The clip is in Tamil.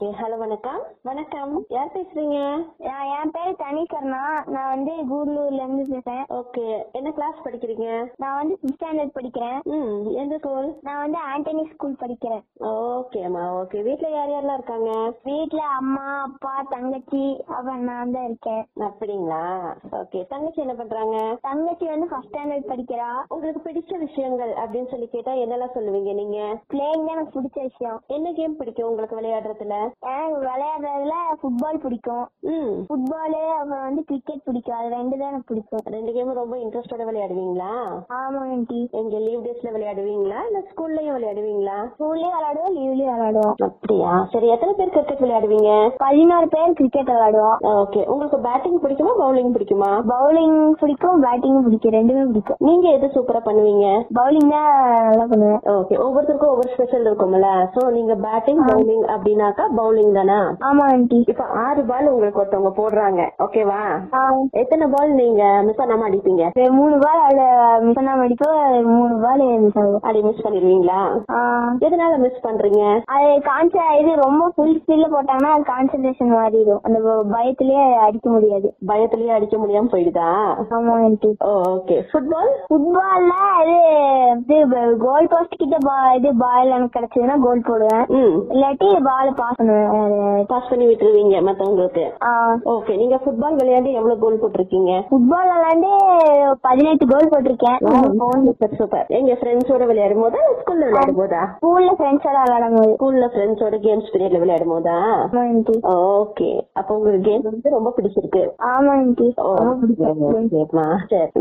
ஓகே ஹலோ வணக்கம் வணக்கம் யார் பேசுறீங்க நான் என் பேரு தனிகர்ணா நான் வந்து கூடலூர்ல இருந்து பேசுறேன் ஓகே என்ன கிளாஸ் படிக்கிறீங்க நான் வந்து ஃபிஃப்த் ஸ்டாண்டர்ட் படிக்கிறேன் ம் எந்த ஸ்கூல் நான் வந்து ஆண்டனி ஸ்கூல் படிக்கிறேன் ஓகேம்மா ஓகே வீட்ல யார் யாரெல்லாம் இருக்காங்க வீட்ல அம்மா அப்பா தங்கச்சி அப்புறம் நான் தான் இருக்கேன் அப்படிங்களா ஓகே தங்கச்சி என்ன பண்றாங்க தங்கச்சி வந்து ஃபர்ஸ்ட் ஸ்டாண்டர்ட் படிக்கிறா உங்களுக்கு பிடிச்ச விஷயங்கள் அப்படின்னு சொல்லி கேட்டா என்னெல்லாம் சொல்லுவீங்க நீங்க பிளேயிங் தான் எனக்கு பிடிச்ச விஷயம் என்ன கேம் பிடிக்கும் உங்களுக்கு விளையாடுறதுல எனக்கு விளையாடுறதுல ஃபுட்பால் பிடிக்கும் ம் ஃபுட்பாலு அப்புறம் வந்து கிரிக்கெட் பிடிக்கும் அது ரெண்டு தான் எனக்கு பிடிக்கும் ரெண்டு கேமும் ரொம்ப இன்ட்ரெஸ்டோட விளையாடுவீங்களா ஆமா ஆண்டி எங்க லீவ் டேஸ்ல விளையாடுவீங்களா இல்ல ஸ்கூல்லயும் விளையாடுவீங்களா ஸ்கூல்லயும் விளையாடுவோம் லீவ்லயும் விளையாடுவோம் அப்படியா சரி எத்தனை பேர் கிரிக்கெட் விளையாடுவீங்க பதினோரு பேர் கிரிக்கெட் விளையாடுவோம் ஓகே உங்களுக்கு பேட்டிங் பிடிக்குமா பவுலிங் பிடிக்குமா பவுலிங் பிடிக்கும் பேட்டிங்கும் பிடிக்கும் ரெண்டுமே பிடிக்கும் நீங்க எது சூப்பரா பண்ணுவீங்க பவுலிங் தான் நல்லா பண்ணுவேன் ஓகே ஒவ்வொருத்தருக்கும் ஒவ்வொரு ஸ்பெஷல் இருக்கும்ல சோ நீங்க பேட்டிங் பவுலிங் அப்படின்னாக்கா பவுலிங் தானா ஆமா ஆண்டி இப்ப ஆறு பால் உங்களுக்கு ஒருத்தவங்க போடுறாங்க ஓகேவா ஆ, எத்தனை பால் நீங்க மிஸ் பண்ணாம அடிப்பீங்க ஒரு மூணு பால் அதுல மிஸ் பண்ணாம அடிப்போம் மூணு பால் மிஸ் ஆகும் அடி மிஸ் பண்ணிடுவீங்களா ஆ, எதனால மிஸ் பண்றீங்க அது கான்ச இது ரொம்ப ஃபுல் ஸ்பீட்ல போட்டாங்கன்னா அது கான்சன்ட்ரேஷன் மாறிடும் அந்த ப- பயத்திலேயே அடிக்க முடியாது பயத்திலேயே அடிக்க முடியாம போயிடுதா ஆமா ஆண்டி ஓகே ஃபுட்பால் ஃபுட்பால்ல இது இது கோல் போஸ்ட் கிட்ட ball- இது பால் எனக்கு கிடைச்சதுன்னா கோல் போடுவேன் ம் இல்லாட்டி பால் பாஸ் பண்ணுவேன் பாஸ் பண்ணி விட்டுருவீங்க மத்தவங்களுக்கு ஓகே நீங்க ஃபுட்பால் விளையாடி எவ்வளவு கோல் போட்டிருக்கீங்க ஃபுட்பால் விளாண்டு பதினெட்டு கோல் போட்டிருக்கேன் சூப்பர் சூப்பர் எங்க ஃப்ரெண்ட்ஸோட விளையாடும் போதா ஸ்கூல்ல விளையாடும் போதா ஸ்கூல்ல ஃப்ரெண்ட்ஸோட விளையாடும் போது ஸ்கூல்ல ஃப்ரெண்ட்ஸோட கேம்ஸ் பீரியட்ல விளையாடும் போதா ஆமா ஆண்டி ஓகே அப்ப உங்களுக்கு கேம் வந்து ரொம்ப பிடிச்சிருக்கு ஆமா ஆண்டி ஓ, ரொம்ப பிடிக்கும் ஓகேம்மா. சரி